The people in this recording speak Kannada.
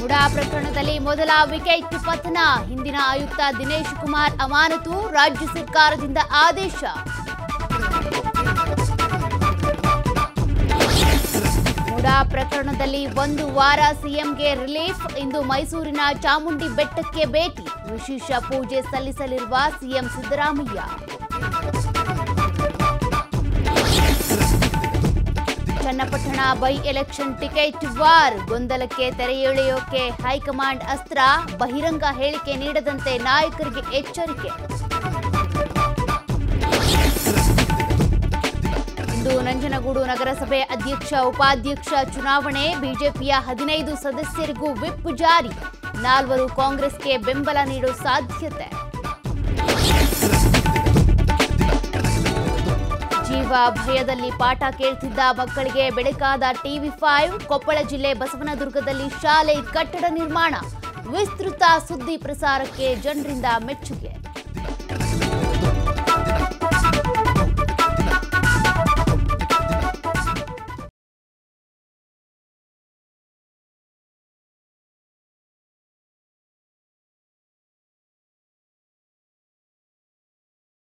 ಹುಡಾ ಪ್ರಕರಣದಲ್ಲಿ ಮೊದಲ ವಿಕೆಟ್ ಪತನ ಹಿಂದಿನ ಆಯುಕ್ತ ದಿನೇಶ್ ಕುಮಾರ್ ಅಮಾನತು ರಾಜ್ಯ ಸರ್ಕಾರದಿಂದ ಆದೇಶ ಹುಡಾ ಪ್ರಕರಣದಲ್ಲಿ ಒಂದು ವಾರ ಸಿಎಂಗೆ ರಿಲೀಫ್ ಇಂದು ಮೈಸೂರಿನ ಚಾಮುಂಡಿ ಬೆಟ್ಟಕ್ಕೆ ಭೇಟಿ ವಿಶೇಷ ಪೂಜೆ ಸಲ್ಲಿಸಲಿರುವ CM Siddaramaiah Channapatna by election ticket war ಗೊಂದಲಕ್ಕೆ ತೆರೆ ಎಳೆಯೋಕೆ ಹೈಕಮಾಂಡ್ ಅಸ್ತ್ರ ಬಹಿರಂಗ ಹೇಳಿಕೆ ನೀಡದಂತೆ ನಾಯಕರಿಗೆ ಎಚ್ಚರಿಕೆ ಇಂದು ನಂಜನಗೂಡು ನಗರಸಭೆ ಅಧ್ಯಕ್ಷ ಉಪಾಧ್ಯಕ್ಷ ಚುನಾವಣೆ ಬಿಜೆಪಿಯ ಹದಿನೈದು ಸದಸ್ಯರಿಗೂ ವಿಪ್ ಜಾರಿ ನಾಲ್ವರು ಕಾಂಗ್ರೆಸ್ಗೆ ಬೆಂಬಲ ನೀಡೋ ಸಾಧ್ಯತೆ ಜೀವ ಭಯದಲ್ಲಿ ಪಾಠ ಕೇಳ್ತಿದ್ದ ಮಕ್ಕಳಿಗೆ ಬೆಳಕಾದ ಟಿವಿ ಫೈವ್ ಕೊಪ್ಪಳ ಜಿಲ್ಲೆ ಬಸವನದುರ್ಗದಲ್ಲಿ ಶಾಲೆ ಕಟ್ಟಡ ನಿರ್ಮಾಣ ವಿಸ್ತೃತ ಸುದ್ದಿ ಪ್ರಸಾರಕ್ಕೆ ಜನರಿಂದ ಮೆಚ್ಚುಗೆ